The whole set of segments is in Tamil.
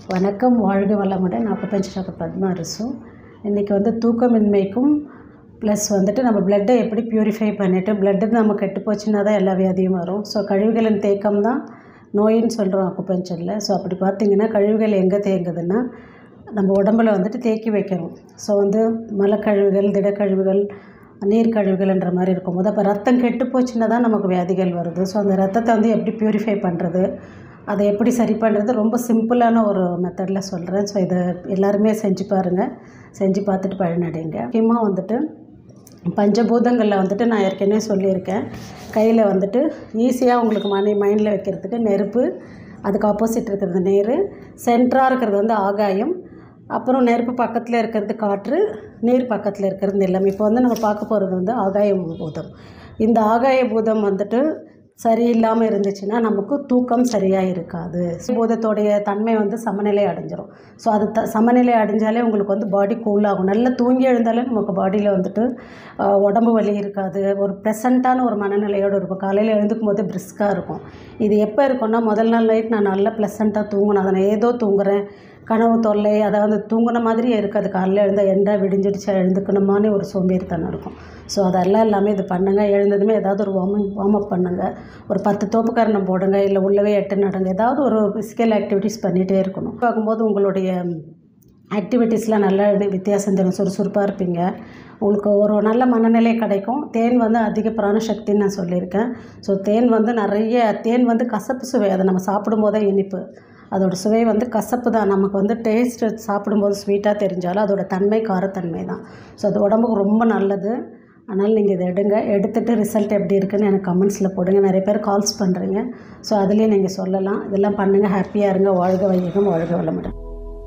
வணக்கம் வாழ்க வளமுடன் நான் பிரபஞ்ச டாக்டர் பத்மா அரசு இன்றைக்கி வந்து தூக்கமின்மைக்கும் ப்ளஸ் வந்துட்டு நம்ம பிளட்டை எப்படி ப்யூரிஃபை பண்ணிவிட்டு பிளட்டு நம்ம கெட்டு போச்சுன்னா தான் எல்லா வியாதியும் வரும் ஸோ கழிவுகளின் தேக்கம் தான் நோயின்னு சொல்கிறோம் அக்குபஞ்சரில் ஸோ அப்படி பார்த்திங்கன்னா கழிவுகள் எங்கே தேங்குதுன்னா நம்ம உடம்புல வந்துட்டு தேக்கி வைக்கணும் ஸோ வந்து மலக்கழிவுகள் திடக்கழிவுகள் நீர்க்கழிவுகள்ன்ற மாதிரி இருக்கும்போது அப்போ ரத்தம் கெட்டு போச்சுன்னா தான் நமக்கு வியாதிகள் வருது ஸோ அந்த ரத்தத்தை வந்து எப்படி ப்யூரிஃபை பண்ணுறது அதை எப்படி சரி பண்ணுறது ரொம்ப சிம்பிளான ஒரு மெத்தடில் சொல்கிறேன் ஸோ இதை எல்லாருமே செஞ்சு பாருங்கள் செஞ்சு பார்த்துட்டு பயனடைங்க முக்கியமாக வந்துட்டு பஞ்சபூதங்களில் வந்துட்டு நான் ஏற்கனவே சொல்லியிருக்கேன் கையில் வந்துட்டு ஈஸியாக உங்களுக்கு மணி மைண்டில் வைக்கிறதுக்கு நெருப்பு அதுக்கு ஆப்போசிட் இருக்கிறது நேர் சென்டராக இருக்கிறது வந்து ஆகாயம் அப்புறம் நெருப்பு பக்கத்தில் இருக்கிறது காற்று நீர் பக்கத்தில் இருக்கிறது நிலம் இப்போ வந்து நம்ம பார்க்க போகிறது வந்து ஆகாய பூதம் இந்த ஆகாய பூதம் வந்துட்டு சரியில்லாமல் இருந்துச்சுன்னா நமக்கு தூக்கம் சரியாக இருக்காது பூதத்தோடைய தன்மை வந்து சமநிலை அடைஞ்சிரும் ஸோ அது த சமநிலை அடைஞ்சாலே உங்களுக்கு வந்து பாடி கூல் ஆகும் நல்லா தூங்கி எழுந்தாலே நமக்கு பாடியில் வந்துட்டு ஆஹ், உடம்பு வலி இருக்காது ஒரு ப்ரெசண்ட்டான ஒரு மனநிலையோடு இருக்கும் காலையில் எழுந்துக்கும் போது பிரிஸ்காக இருக்கும் இது எப்போ இருக்கும்னா முதல் நாள் நைட் நான் நல்லா ப்ளசண்ட்டாக தூங்கணும் அதை நான் ஏதோ தூங்குறேன் கனவு தொல்லை அதாவது தூங்குன மாதிரியே இருக்காது காலையில் எழுந்தால் எண்டா விடிஞ்சிடுச்சா எழுந்துக்கணுமான்னு ஒரு சோம்பேறித்தனம் இருக்கும் ஸோ அதெல்லாம் எல்லாமே இது பண்ணுங்கள் எழுந்ததுமே ஏதாவது ஒரு வார்ம் வார்ம் அப் பண்ணுங்கள் ஒரு பத்து தோப்புக்காரணம் போடுங்க இல்லை உள்ளவே எட்டு நடங்க ஏதாவது ஒரு ஃபிசிக்கல் ஆக்டிவிட்டீஸ் பண்ணிகிட்டே இருக்கணும் பார்க்கும்போது உங்களுடைய ஆக்டிவிட்டீஸ்லாம் நல்ல இது வித்தியாசம் தெரியும் சுறுசுறுப்பாக இருப்பீங்க உங்களுக்கு ஒரு நல்ல மனநிலை கிடைக்கும் தேன் வந்து அதிக பிராணசக்தின்னு நான் சொல்லியிருக்கேன் ஸோ தேன் வந்து நிறைய தேன் வந்து கசப்பு சுவை அதை நம்ம சாப்பிடும்போதே இனிப்பு அதோட சுவை வந்து கசப்பு தான் நமக்கு வந்து டேஸ்ட்டு சாப்பிடும்போது ஸ்வீட்டாக தெரிஞ்சாலும் அதோட தன்மை காரத்தன்மை தான் ஸோ அது உடம்புக்கு ரொம்ப நல்லது அதனால் நீங்கள் இதை எடுங்க எடுத்துகிட்டு ரிசல்ட் எப்படி இருக்குன்னு எனக்கு கமெண்ட்ஸில் போடுங்க நிறைய பேர் கால்ஸ் பண்ணுறீங்க ஸோ அதுலேயே நீங்கள் சொல்லலாம் இதெல்லாம் பண்ணுங்கள் ஹாப்பியாக இருங்க வாழ்க வையகம் வாழ்க வளமுடன்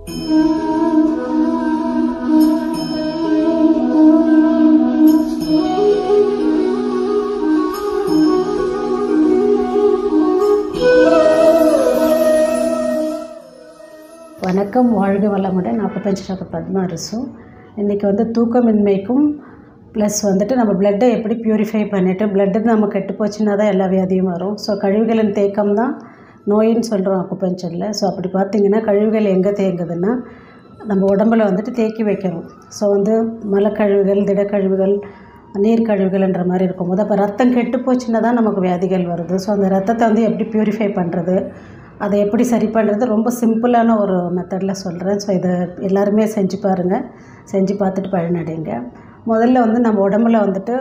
வணக்கம் வாழ்க வளமுடன் நான் பிரபஞ்ச டாக்டர் பத்மா அரசு இன்றைக்கி வந்து தூக்கமின்மைக்கும் ப்ளஸ் வந்துட்டு நம்ம பிளட்டை எப்படி ப்யூரிஃபை பண்ணிவிட்டு பிளட்டு நம்ம கெட்டு போச்சுன்னா தான் எல்லா வியாதியும் வரும் ஸோ கழிவுகளின் தேக்கம் தான் நோயின்னு சொல்கிறோம் அக்குபஞ்சரில் ஸோ அப்படி பார்த்திங்கன்னா கழிவுகள் எங்கே தேங்குதுன்னா நம்ம உடம்புல வந்துட்டு தேக்கி வைக்கணும் ஸோ வந்து மலக்கழிவுகள் திடக்கழிவுகள் நீர்க்கழிவுகள்ன்ற மாதிரி இருக்கும்போது அப்போ ரத்தம் கெட்டு போச்சுன்னா தான் நமக்கு வியாதிகள் வருது ஸோ அந்த ரத்தத்தை வந்து எப்படி ப்யூரிஃபை பண்ணுறது அதை எப்படி சரி பண்ணுறது ரொம்ப சிம்பிளான ஒரு மெத்தடில் சொல்கிறேன் ஸோ இதை எல்லாருமே செஞ்சு பாருங்கள் செஞ்சு பார்த்துட்டு பயனடைங்க முதல்ல வந்து நம்ம உடம்புல வந்துட்டு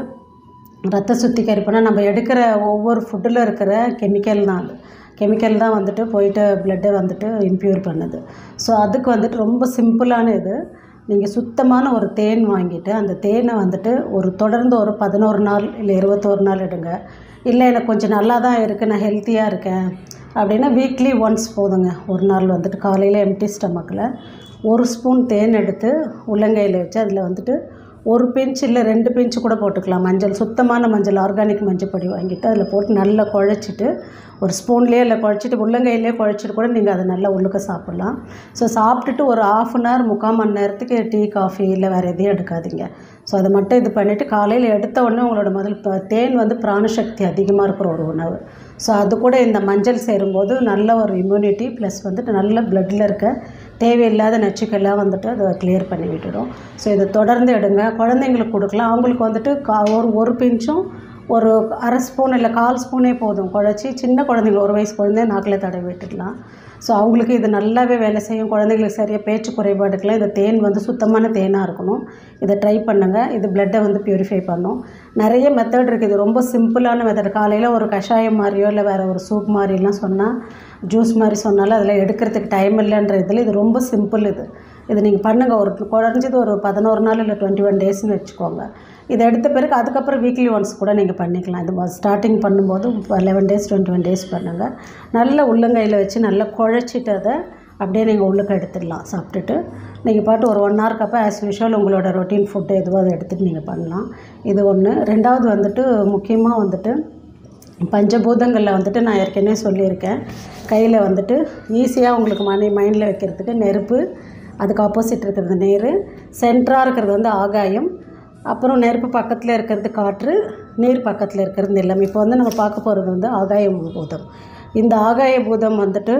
ரத்த சுத்திகரிப்புனா நம்ம எடுக்கிற ஒவ்வொரு ஃபுட்டில் இருக்கிற கெமிக்கல் தான் அது கெமிக்கல் தான் வந்துட்டு போயிட்டு பிளட்டை வந்துட்டு இம்ப்யூர் பண்ணுது ஸோ அதுக்கு வந்துட்டு ரொம்ப சிம்பிளான இது நீங்கள் சுத்தமான ஒரு தேன் வாங்கிட்டு அந்த தேனை வந்துட்டு ஒரு தொடர்ந்து ஒரு பதினோரு நாள் இல்லை இருபத்தோரு நாள் எடுங்க இல்லை எனக்கு கொஞ்சம் நல்லா தான் இருக்குது நான் ஹெல்த்தியாக இருக்கேன் அப்படின்னா வீக்லி ஒன்ஸ் போதுங்க ஒரு நாள் வந்துட்டு காலையில் எம்டி ஸ்டமக்கில் ஒரு ஸ்பூன் தேன் எடுத்து உள்ளங்கையில் வச்சு அதில் வந்துட்டு ஒரு பிஞ்ச் இல்லை ரெண்டு பிஞ்ச் கூட போட்டுக்கலாம் மஞ்சள் சுத்தமான மஞ்சள் ஆர்கானிக் மஞ்சள் பொடி வாங்கிட்டு அதில் போட்டு நல்லா குழச்சிட்டு ஒரு ஸ்பூன்லேயே இல்லை குழச்சிட்டு உள்ளங்கையிலே குழச்சிட்டு கூட நீங்கள் அதை நல்லா உள்ளுக்க சாப்பிட்லாம் ஸோ சாப்பிட்டுட்டு ஒரு ஆஃப் அன் ஹவர் முக்கால் மணி நேரத்துக்கு டீ காஃபி இல்லை வேறு எதையும் எடுக்காதீங்க ஸோ அதை மட்டும் இது பண்ணிவிட்டு காலையில் எடுத்த உடனே உங்களோட முதல் ப- தேன் வந்து பிராணசக்தி அதிகமாக இருக்கிற ஒரு உணவு ஸோ அது கூட இந்த மஞ்சள் சேரும்போது நல்ல ஒரு இம்யூனிட்டி ப்ளஸ் வந்துட்டு நல்ல பிளட்டில் இருக்க தேவையில்லாத நச்சுக்கெல்லாம் வந்துட்டு அதை கிளியர் பண்ணி விட்டுடும் ஸோ இதை தொடர்ந்து எடுங்க குழந்தைங்களுக்கு கொடுக்கலாம் அவங்களுக்கு வந்துட்டு கா ஒரு ஒரு பிஞ்சும் ஒரு அரை ஸ்பூன் இல்லை கால் ஸ்பூனே போதும் குழச்சி சின்ன குழந்தைங்க ஒரு வயசு குழந்தை நாக்கில் தடவி விட்டுடலாம் ஸோ அவங்களுக்கு இது நல்லாவே வேலை செய்யும் குழந்தைங்களுக்கு சரியாக பேச்சு குறைபாடுக்கெல்லாம் இந்த தேன் வந்து சுத்தமான தேனாக இருக்கணும் இதை ட்ரை பண்ணுங்கள் இது பிளட்டை வந்து ப்யூரிஃபை பண்ணும் நிறைய மெத்தட் இருக்குது இது ரொம்ப சிம்பிளான மெத்தட் காலையில் ஒரு கஷாயம் மாதிரியோ இல்லை வேறு ஒரு சூப் மாதிரிலாம் சொன்னால் ஜூஸ் மாதிரி சொன்னாலும் அதில் எடுக்கிறதுக்கு டைம் இல்லைன்ற இதில் இது ரொம்ப சிம்பிள் இது இது நீங்கள் பண்ணுங்கள் ஒரு குறைஞ்சது ஒரு பதினோரு நாள் இல்லை டுவெண்ட்டி ஒன் டேஸ்னு வச்சுக்கோங்க இதை எடுத்த பிறகு அதுக்கப்புறம் வீக்லி ஒன்ஸ் கூட நீங்கள் பண்ணிக்கலாம் இது ஸ்டார்டிங் பண்ணும்போது eleven days twenty one days பண்ணுங்கள் நல்ல உள்ளங்கையில் வச்சு நல்லா குழச்சிட்டு அதை அப்படியே நீங்கள் உள்ளுக்கு எடுத்துடலாம் சாப்பிட்டுட்டு நீங்கள் பாட்டு ஒரு ஒன் ஹவருக்கு அப்போ ஆஸ் யூஷுவல் உங்களோட ரொட்டீன் ஃபுட்டு எதுவோ அதை எடுத்துகிட்டு நீங்கள் பண்ணலாம் இது ஒன்று ரெண்டாவது வந்துட்டு முக்கியமாக வந்துட்டு பஞ்சபூதங்களில் வந்துட்டு நான் ஏற்கனவே சொல்லியிருக்கேன் கையில் வந்துட்டு ஈஸியாக உங்களுக்கு மணி மைண்டில் வைக்கிறதுக்கு நெருப்பு அதுக்கு ஆப்போசிட் இருக்கிறது நேர் சென்டராக இருக்கிறது வந்து ஆகாயம் அப்புறம் நெருப்பு பக்கத்தில் இருக்கிறது காற்று நீர் பக்கத்தில் இருக்கிறது நிலம் இப்போ வந்து நம்ம பார்க்க போகிறது வந்து ஆகாய பூதம் இந்த ஆகாய பூதம் வந்துட்டு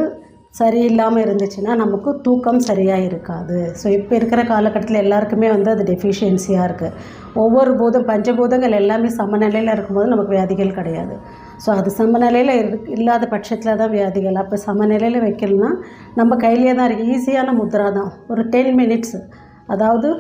சரியில்லாமல் இருந்துச்சுன்னா நமக்கு தூக்கம் சரியாக இருக்காது ஸோ இப்போ இருக்கிற காலகட்டத்தில் எல்லாருக்குமே வந்து அது டெஃபிஷியன்சியாக இருக்குது ஒவ்வொரு பூதம் பஞ்சபூதங்கள் எல்லாமே சமநிலையில் இருக்கும்போது நமக்கு வியாதிகள் கிடையாது ஸோ அது சமநிலையில் இரு இல்லாத பட்சத்தில் தான் வியாதிகள் அப்போ சமநிலையில் வைக்கலனா நம்ம கையிலே தான் இருக்குது ஈஸியான முத்ரா தான் ஒரு டென் மினிட்ஸ் அதாவது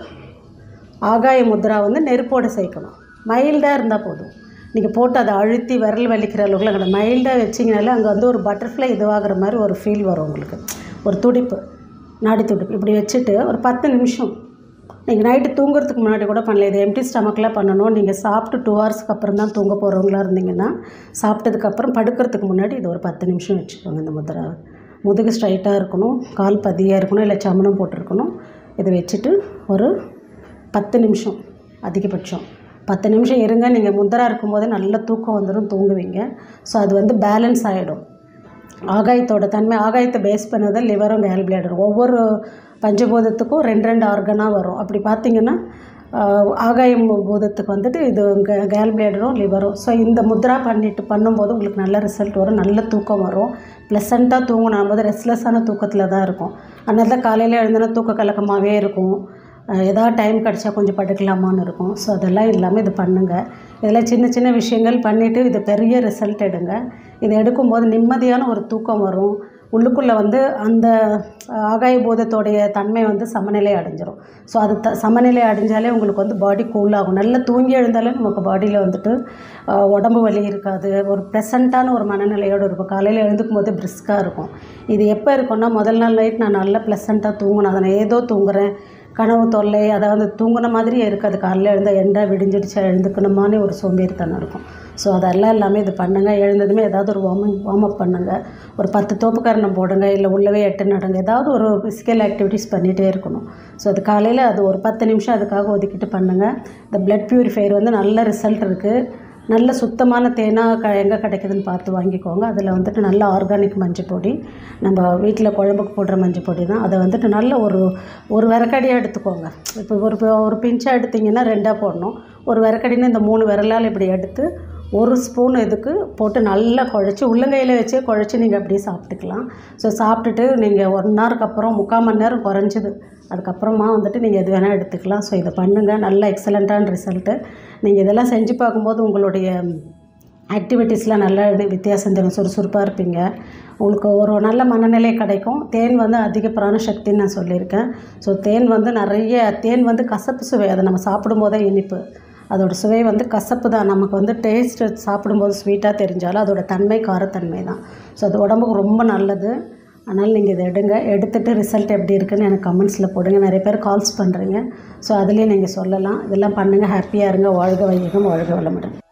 ஆகாய முத்ரா வந்து நெருப்போடு சேர்க்கணும் மைல்டாக இருந்தால் போதும் நீங்கள் போட்டு அதை அழுத்தி விரல் வலிக்கிற அளவுக்குலாம் கிடையாது மைல்டாக வச்சிங்கனாலே அங்கே வந்து ஒரு பட்டர்ஃப்ளை இதுவாகிற மாதிரி ஒரு ஃபீல் வரும் உங்களுக்கு ஒரு துடிப்பு நாடி துடிப்பு இப்படி வச்சுட்டு ஒரு பத்து நிமிஷம் நீங்கள் நைட்டு தூங்குறதுக்கு முன்னாடி கூட பண்ணல இது எம்டி ஸ்டமக்கில் பண்ணணும் நீங்கள் சாப்பிட்டு டூ ஹவர்ஸ்க்கு அப்புறம் தான் தூங்க போகிறவங்களா இருந்தீங்கன்னா சாப்பிட்டதுக்கப்புறம் படுக்கிறதுக்கு முன்னாடி இது ஒரு பத்து நிமிஷம் வச்சுக்கோங்க இந்த முதிரை முதுகு ஸ்ட்ரைட்டாக இருக்கணும் கால் பதியாக இருக்கணும் இல்லை சமணம் போட்டிருக்கணும் இதை வச்சுட்டு ஒரு பத்து நிமிஷம் அதிகபட்சம் பத்து நிமிஷம் இருங்க நீங்கள் முந்தரா இருக்கும்போதே நல்ல தூக்கம் வந்துடும் தூங்குவீங்க ஸோ அது வந்து பேலன்ஸ் ஆகிடும் ஆகாயத்தோட தன்மை ஆகாயத்தை பேஸ் பண்ணது லிவரும் கேல் பிளேடரும் ஒவ்வொரு பஞ்சபூதத்துக்கும் ரெண்டு ரெண்டு ஆர்கனாக வரும் அப்படி பார்த்தீங்கன்னா ஆஹ், ஆகாயம் பூதத்துக்கு வந்துட்டு இது கேல் பிளேடரும் லிவரும் ஸோ இந்த முத்ரா பண்ணிட்டு பண்ணும்போது உங்களுக்கு நல்ல ரிசல்ட் வரும் நல்ல தூக்கம் வரும் ப்ளசண்ட்டாக தூங்கணும் போது ரெஸ்ட்லெஸ்ஸான தூக்கத்தில் தான் இருக்கும் அதனால தான் காலையில் எழுந்தோன்னா தூக்க கலக்கமாகவே இருக்கும் அஹ் ஏதாவது டைம் கிடச்சா கொஞ்சம் படுக்கலாமான்னு இருக்கும் ஸோ அதெல்லாம் இல்லாமல் இது பண்ணுங்கள் இதெல்லாம் சின்ன சின்ன விஷயங்கள் பண்ணிவிட்டு இது பெரிய ரிசல்ட் எடுங்க இது எடுக்கும்போது நிம்மதியான ஒரு தூக்கம் வரும் உள்ளுக்குள்ளே வந்து அந்த ஆகாய பூதத்தோடைய தன்மை வந்து சமநிலை அடைஞ்சிரும் ஸோ அது த சமநிலை அடைஞ்சாலே உங்களுக்கு வந்து பாடி கூல் ஆகும் நல்லா தூங்கி எழுந்தாலே நமக்கு பாடியில் வந்துட்டு அஹ், உடம்பு வலி இருக்காது ஒரு ப்ளசண்ட்டான ஒரு மனநிலையோடு இருக்கும் காலையில் எழுந்துக்கும் போது பிரிஸ்காக இருக்கும் இது எப்போ இருக்கும்னா முதல் நாள் நைட் நான் நல்லா ப்ளசண்ட்டாக தூங்கணும் அதை நான் ஏதோ தூங்குறேன் கனவு தொல்லை அதாவது தூங்குன மாதிரியே இருக்காது காலையில் எழுந்த எண்டா விடிஞ்சிடுச்சா எழுந்துக்கணுமானே ஒரு சோம்பேறித்தனம் இருக்கும் ஸோ அதெல்லாம் எல்லாமே இது பண்ணுங்கள் எழுந்ததுமே ஏதாவது ஒரு வார்ம் வார்ம் அப் பண்ணுங்கள் ஒரு பத்து தோப்புக்கரணம் போடுங்க இல்லை உள்ளவே எட்டு நடுங்க ஏதாவது ஒரு ஃபிசிக்கல் ஆக்டிவிட்டீஸ் பண்ணிகிட்டே இருக்கணும் ஸோ அது காலையில் அது ஒரு பத்து நிமிஷம் அதுக்காக ஒதுக்கிட்டு பண்ணுங்கள் இந்த பிளட் பியூரிஃபையர் வந்து நல்ல ரிசல்ட் இருக்குது நல்ல சுத்தமான தேனாக க எங்கே கிடைக்குதுன்னு பார்த்து வாங்கிக்கோங்க அதில் வந்துட்டு நல்ல ஆர்கானிக் மஞ்சள் பொடி நம்ம வீட்டில் குழம்புக்கு போடுற மஞ்சள் பொடி தான் அதை வந்துட்டு நல்ல ஒரு ஒரு விரக்கடியாக எடுத்துக்கோங்க இப்போ ஒரு ஒரு பிஞ்சாக எடுத்திங்கன்னா ரெண்டாக போடணும் ஒரு விரக்கடின்னு இந்த மூணு விரலால் இப்படி எடுத்து ஒரு ஸ்பூன் இதுக்கு போட்டு நல்லா குழச்சி உள்ளங்கையில் வச்சே குழச்சி நீங்கள் அப்படியே சாப்பிட்டுக்கலாம் ஸோ சாப்பிட்டுட்டு நீங்கள் ஒன் ஹவருக்கு அப்புறம் முக்கால் மணி நேரம் குறைஞ்சிது அதுக்கப்புறமா வந்துட்டு நீங்கள் எது வேணால் எடுத்துக்கலாம் ஸோ இதை பண்ணுங்கள் நல்ல எக்ஸலண்ட்டான ரிசல்ட்டு நீங்கள் இதெல்லாம் செஞ்சு பார்க்கும்போது உங்களுடைய ஆக்டிவிட்டீஸ்லாம் நல்ல வித்தியாசம் தெரியும் சுறுசுறுப்பாக இருப்பீங்க உங்களுக்கு ஒரு நல்ல மனநிலை கிடைக்கும் தேன் வந்து அதிக பிராண சக்தின்னு நான் சொல்லியிருக்கேன் ஸோ தேன் வந்து நிறைய தேன் வந்து கசப்பு சுவை அதை நம்ம சாப்பிடும்போதே இனிப்பு அதோட சுவை வந்து கசப்பு தான் நமக்கு வந்து டேஸ்ட் சாப்பிடும்போது ஸ்வீட்டாக தெரிஞ்சாலும் அதோட தன்மை காரத்தன்மை தான் ஸோ அது உடம்புக்கு ரொம்ப நல்லது அதனால் நீங்கள் இதை எடுங்க எடுத்துகிட்டு ரிசல்ட் எப்படி இருக்குன்னு எனக்கு கமெண்ட்ஸில் போடுங்க நிறைய பேர் கால்ஸ் பண்ணுறீங்க ஸோ அதுலேயே நீங்கள் சொல்லலாம் இதெல்லாம் பண்ணுங்கள் ஹாப்பியாக இருங்க வாழ்க வையகம் வாழ்க வளமுடன்